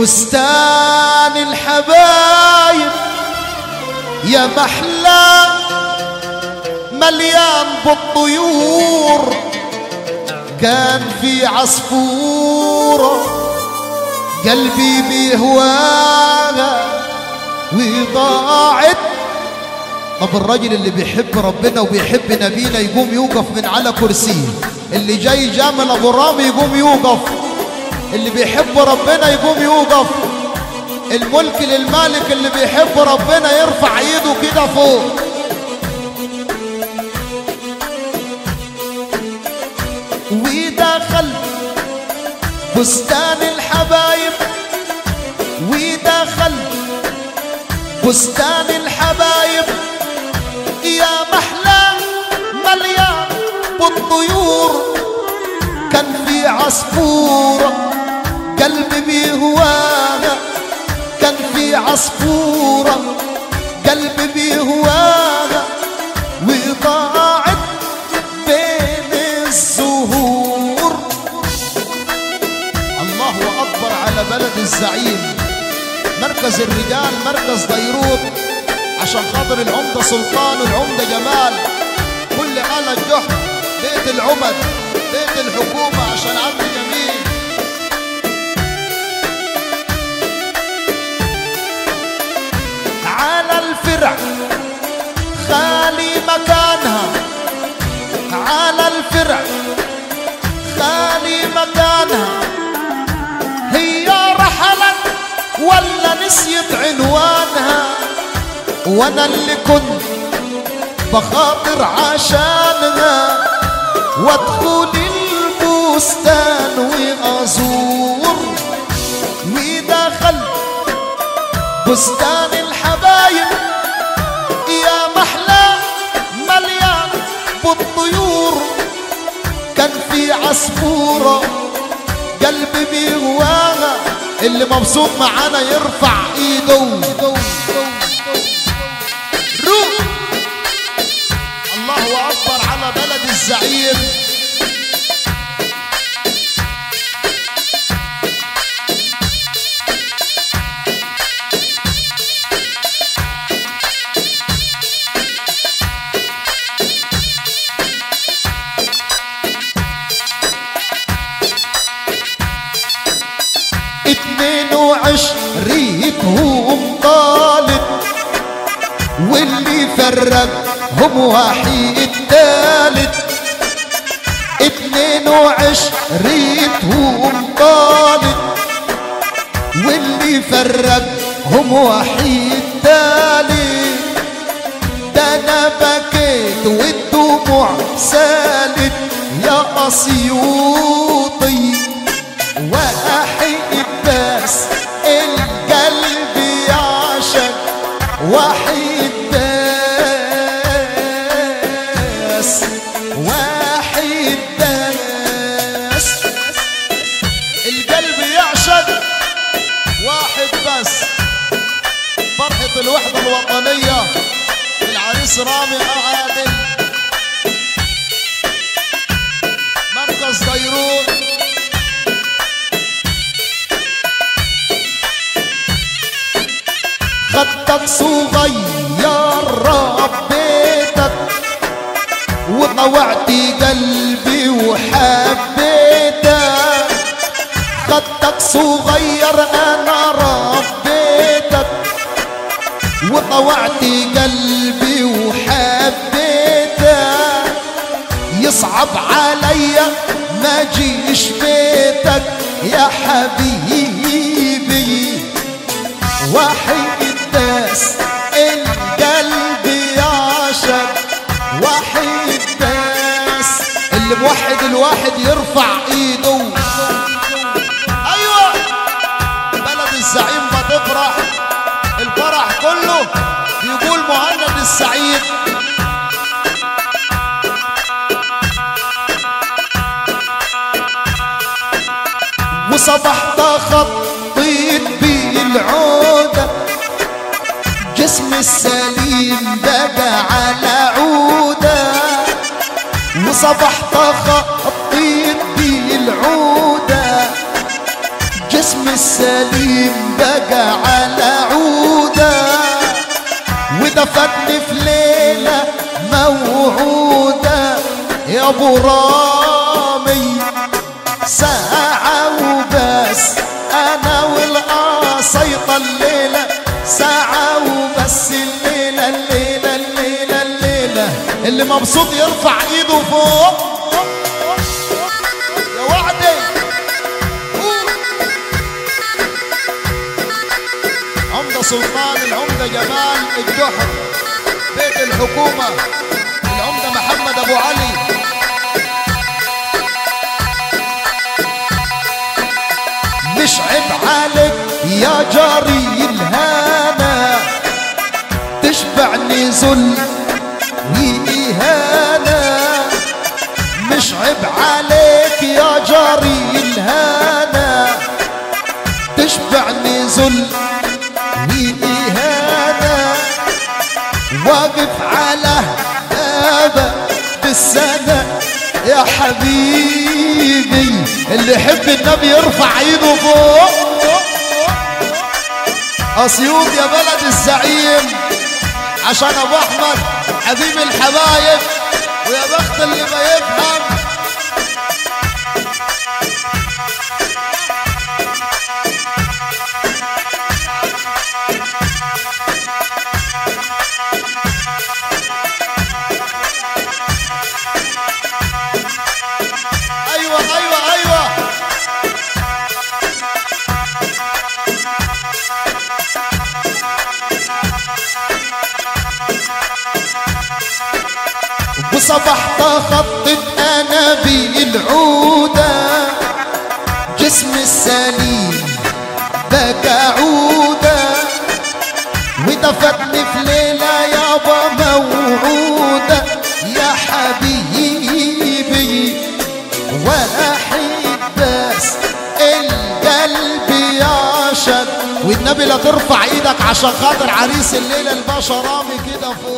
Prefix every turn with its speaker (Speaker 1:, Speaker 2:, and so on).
Speaker 1: بستان الحبايب يا محلى مليان بالطيور كان في عصفورة قلبي بيهواها وضاعت طب الراجل اللي بيحب ربنا وبيحب نبينا يقوم يوقف من على كرسيه اللي جاي جامل ابو رامي يقوم يوقف اللي بيحب ربنا يقوم يوقف الملك للمالك اللي بيحب ربنا يرفع ايده كده فوق ودخل بستان الحبايب ودخل بستان الحبايب يا محلى مليان بالطيور كان في عصفورة قلبي بيهواها كان في عصفورة قلبي بيهواها وضاعت بين الزهور الله أكبر على بلد الزعيم مركز الرجال مركز ديروت عشان خاطر العمدة سلطان والعمدة جمال كل آلة جحر بيت العمد بيت الحكومة عشان عبد جميل على الفرع خالي مكانها على الفرع خالي مكانها هي رحلت ولا نسيت عنوانها وانا اللي كنت بخاطر عشانها وادخل البستان وازور ودخل بستان الحبايب يا محلى مليان بالطيور كان في عصفورة قلبي بيهواها اللي مبسوط معانا يرفع ايده روح الله اكبر على بلد الزعيم اتنين وعشريتهم طالت واللي فرقهم وحيد تالت اتنين وعشريتهم طالت واللي فرقهم وحيد تالت ده انا بكيت والدموع سالت يا اسيوطي واحد بس القلب يعشق واحد بس واحد بس القلب يعشق واحد بس فرحة الوحدة الوطنية العريس رامي عادل مركز ديروت خدك صغير ربيتك وطوعت قلبي وحبيتك خدك صغير انا ربيتك وطوعت قلبي وحبيتك يصعب عليا ما جيش بيتك يا حبيبي وحيد بس القلب يعشق وحيد بس اللي موحد الواحد يرفع ايده ايوه بلد الزعيم بتفرح الفرح كله بيقول مهند السعيد وصبحت خطيت بالعودة جسمي السليم بقى على عودة وصبحت خطيت بالعودة جسمي جسم السليم بقى على عودة ودفني في ليلة موعودة يا ابو رامي ساعة وبس انا والقصيطة الليلة ساعة وبس الليلة الليلة الليلة الليلة اللي مبسوط يرفع ايده فوق يا وعدي عمدة سلطان العمدة جمال الجحر بيت الحكومة العمدة محمد أبو علي مش عيب عليك يا جاري الهنا تشبعني ذل وإهانة مش عيب عليك يا جاري الهنا تشبعني ذل وإهانة واقف على بابك بالسنة يا حبيبي اللي يحب النبي يرفع ايده فوق اسيوط يا بلد الزعيم عشان ابو احمد حبيب الحبايب ويا بخت اللي ما يفهم ايوه ايوه ايوه وصبحت خطت انا بالعودة جسم السليم بقى عودة ودفتني في ليلة يابا موعودة يا حبيبي واحد بس القلب يعشق والنبي لا ترفع ايدك عشان خاطر عريس الليلة الباشا رامي كده فوق